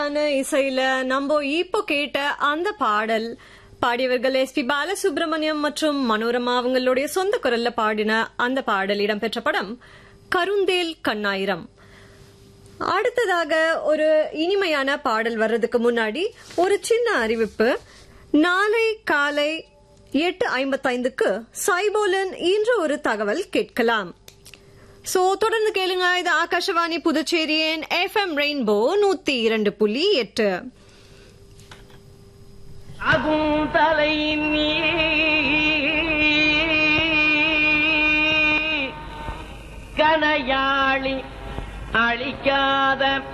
இனிமையான இசையில நம்ம இப்போ கேட்ட அந்த பாடல் பாடியவர்கள் எஸ் பி பாலசுப்ரமணியம் மற்றும் மனோரமா அவங்களுடைய சொந்த குரல்ல பாடின அந்த பாடல் இடம்பெற்ற படம் கருந்தேல் கண்ணாயிரம் அடுத்ததாக ஒரு இனிமையான பாடல் வர்றதுக்கு முன்னாடி ஒரு சின்ன அறிவிப்பு நாளை காலை எட்டு ஐம்பத்தைந்துக்கு சைபோலன் இன்று ஒரு தகவல் கேட்கலாம் சோ தொடர்ந்து கேளுங்க இது ஆகாஷவாணி புதுச்சேரியின் எஃப்எம் ரெயின்போ நூத்தி இரண்டு புள்ளி எட்டு அகுந்தலை நீ கணையாளி அழிக்காத